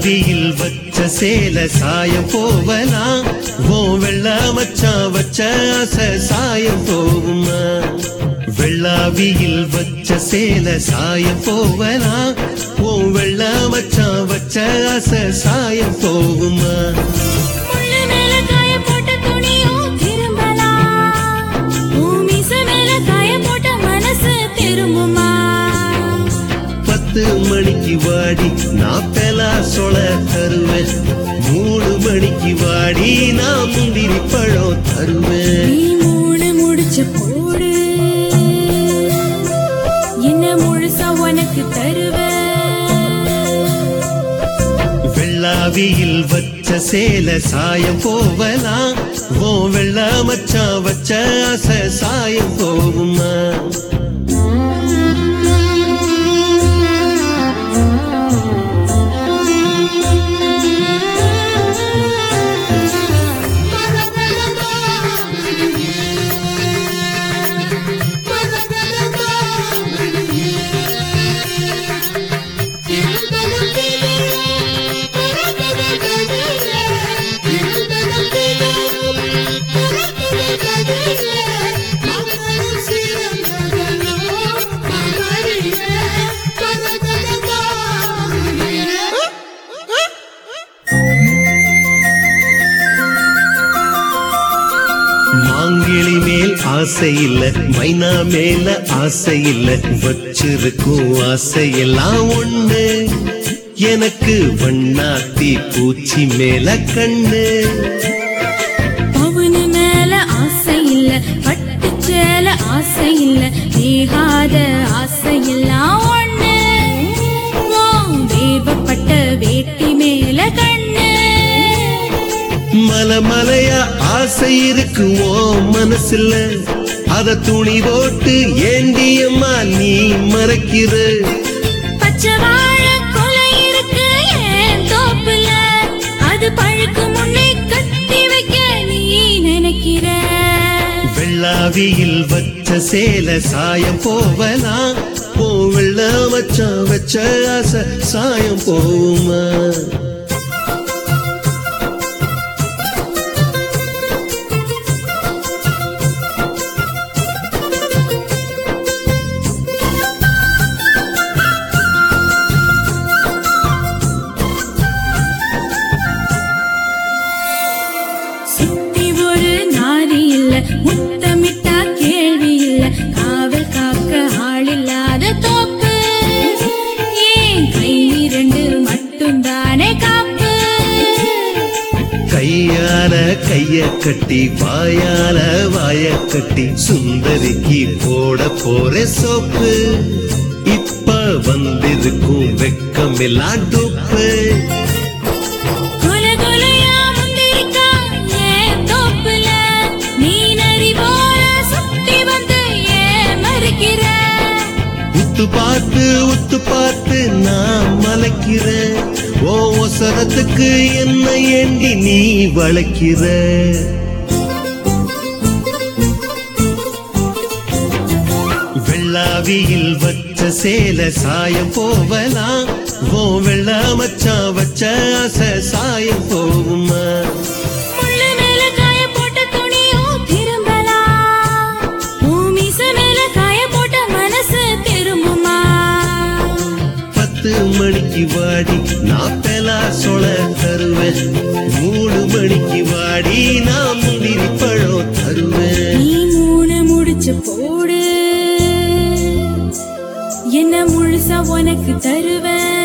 வெள்ளாவியில் வச்ச சேல சாயம் போவலாம் ஓ வெள்ளா மச்சான் வச்ச ஆசை சாயம் போகுமா வெள்ளாவியில் வச்ச சேல சாயம் போவலாம் ஓ வெள்ளா மச்சான் வச்ச ஆசை சாயம் போகுமா முள்ளு மேல காய போட்ட துணியும் திரும்பலாம் உன் மீசை மேல காய போட்ட மனசு திரும்புமா பத்து மணிக்கு வாடி நான் பெலா சொல தருவேன் மூணு மணிக்கு வாடி நான் முந்திரி பழம் தருவேன் நீ மூணு முடிச்ச போடு என்ன முழுசா உனக்கு தருவேன் வெள்ளாவியில் வச்ச சேல சாயம் போவலாம் ஓ வெள்ளா மச்சான் வச்ச ஆசை சாயம் போகுமா மாங்கிளி மேல் ஆசை இல்ல மைனா மேல ஆசை இல்ல வச்சிருக்கும் ஆசையெல்லாம் ஒண்ணு எனக்கு வண்ணாத்தி பூச்சி மேல கண்ணு பவுனு மேல ஆசை இல்ல பட்டு சேல ஆசை இல்ல நீகாத ஆசை எல்லாம் ஒண்ணு உன் வேவப்பட்ட வேட்டி மேல கண்ணு மல மலையா ஆசை இருக்கு ஓ மனசுல அத துணி போட்டு ஏண்டியம்மா நீ மறைக்கிற பச்சை வாழை கொலை இருக்கு என் தோப்புல அது பழுக்கு முன்னே கட்டி வைக்க நீ நினைக்கிற வெள்ளாவியில் வச்ச சேல சாயம் போவலாம் ஓ வெள்ள மச்சான் வச்ச ஆசை சாயம் போகுமா சுத்தி ஒரு நாரி இல்ல முத்தமிட்டா கேள்வி இல்ல காவல் காக்க ஆள் இல்லாத தோப்பு ஏன் கை ரெண்டு மட்டும்தானே காப்பு கையால கைய கட்டி வாயால வாய கட்டி சுந்தரிக்கு போட போற சோப்பு இப்ப வந்திருக்கும் வெக்கமெல்லாம் டொப்பு கொல கொலையா முந்திரிக்கா ஏன் தோப்புல நீ நரி போல சுத்தி வந்து ஏன் மறுக்கிற உத்து பார்த்து உத்து பார்த்து நான் மலைக்கிறேன் ஓ ஒசரத்துக்கு என்ன ஏண்டி நீ வளைக்கிற வெள்ளாவியில் வச்ச சேல சாயம் போவலாம் ஓ வெள்ளா மச்சான் வச்ச ஆசை சாயம் போகுமா முள்ளு மேல காய போட்ட துணியும் திரும்பலாம் உன் மீசை மேல காய போட்ட மனசு திரும்புமா பத்து மணிக்கு வாடி நான் பெலா சொல தருவேன் மூணு மணிக்கு வாடி நான் முந்திரி பழம் தருவேன் நீ மூணு முடிச்சு போடு என்ன முழுசா உனக்கு தருவேன்